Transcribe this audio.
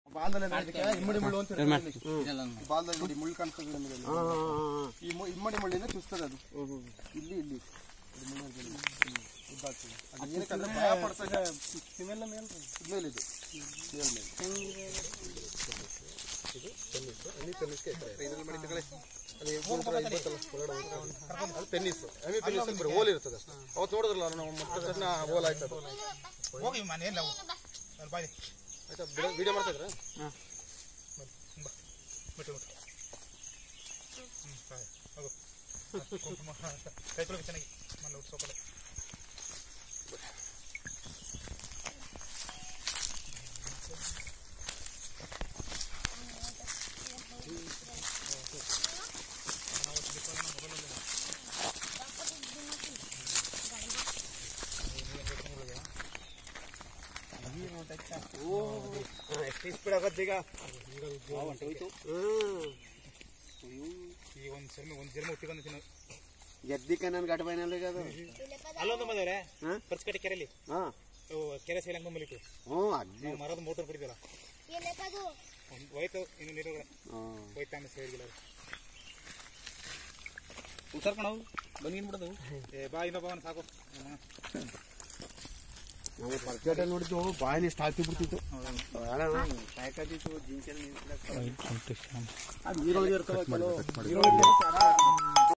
ಬಾಲ್ದಲ್ಲಿ ಅದಕ್ಕೆ ಇಮ್ಮಡಿ ಮುಳ್ಳು ಅಂತ ಇರುತ್ತೆ ಇಲ್ಲಿ. ಬಾಲ್ದಲ್ಲಿ ನೋಡಿ ಮುಳ್ಳು ಕಾಣಿಸ್ತದೆ ನಿಮಗೆ ಅಲ್ಲಿ. ಈ ಮು- ಇಮ್ಮಡಿ ಮುಳ್ಳಿಂದ ಚುಸ್ತದೆ ಅದು ಇಲ್ಲಿ ಇಲ್ಲಿ ಇದು ಮುಳ್ಳು ಇರ್ತದೆ. ಹ್ಮ್. ಉದ್ದಾಗ್ತದೆ. ಅದು ಏನಕ್ಕೆ ಅಂದ್ರೆ ಭಯ ಪಡ್ತದೆ ಇವೆಲ್ಲ ಮೇಲೆ ಮೇಲೆ ಇದು ಮೇಲ್ ಮೇಲೆ. ಅದು ಟೆನ್ನಿಸ್ ಎಮ್ಮಿ ಟೆನ್ನಿಸ್ ಅಂತ ಬರೀ ಹೋಲ್ ಇರ್ತದೆ ಅಷ್ಟೇ. ಅವತ್ತು ನೋಡಿದ್ರಲ್ಲ ನಾವು ಮತ್ತೆ ತಕ್ಷಣ ಹೋಲ್ ಆಯ್ತು ಅದು ಹೋಗಿ ಮನೆ ಎಲ್ಲ ಬಾಯ್ ಆಯ್ತಾ ವಿಡಿಯೋ ಮಾಡ್ತಾ ಇದ್ರೆ ಬಿಟ್ಟು ಬಿಟ್ಟು ಹ್ಞೂ ಬಾಯ್ ಹೋಗು ಕುಂಕುಮ ಕೈ ತೊಳಗೆ ಚೆನ್ನಾಗಿ ಮನೆ ಉಟ್ಸೋಕಲ್ಲ ಎಷ್ಟು ಸ್ಪೀಡ್ ಆಗತ್ತೆ ಈಗ ಈ ಒಂದು ಜರ್ಮಿ ಒಂದು ಜರ್ಮಿ ಉಟ್ಟಿಕೊಂಡು ತಿನ್ನೋದು ಎದ್ದಿಕ ನನ್ ಗಟ್ ಬೈನಲ್ಲಿ ಈಗ ಅದು ಅಲ್ಲೊಂದು ಬಂದವ್ರೆ ಹಾ? ಪರ್ಸ್ಕಟ್ಟೆ ಕೆರೆಯಲ್ಲಿ ಹಾ ಅವು ಕೆರೆ ಸೇಲಂಗ್ ಬಂಬಲಿಟ್ಟು ಹ್ಞೂ ಅಜ್ಜಿ ನಾವು ಮರದ ಮೋಟರ್ ಬಿಡಿದಲ್ಲ ಒಂದು ಹೋಯ್ತು ಇನ್ನು ನೀರು ಹ್ಮ್ ಹೋಯ್ತಾ ಅಂತ ಹೇಳಿಲ್ಲ ಹುಷಾರ್ ಕಣವು ಬಂದ್ಗಿನ್ ಬಿಡೋದು ಏ ಬಾ ಇನ್ನೊಬ್ಬ ಅವನು ಸಾಕು ಹ್ಮ್. ನಾವು ಪರ್ಚೇಟ ನೋಡಿದ್ದು ಬಾಯಿನ ಎಷ್ಟು ಹಾಕಿ ಬಿಡ್ತಿತ್ತು ಸಾಕಾದಿತ್ತು ಜಿಂಕೆನ ಅದು ಈರುಳ್ಳಿ ಇರ್ತಾವ ಕೆಲವು ಈರುಳ್ಳಿ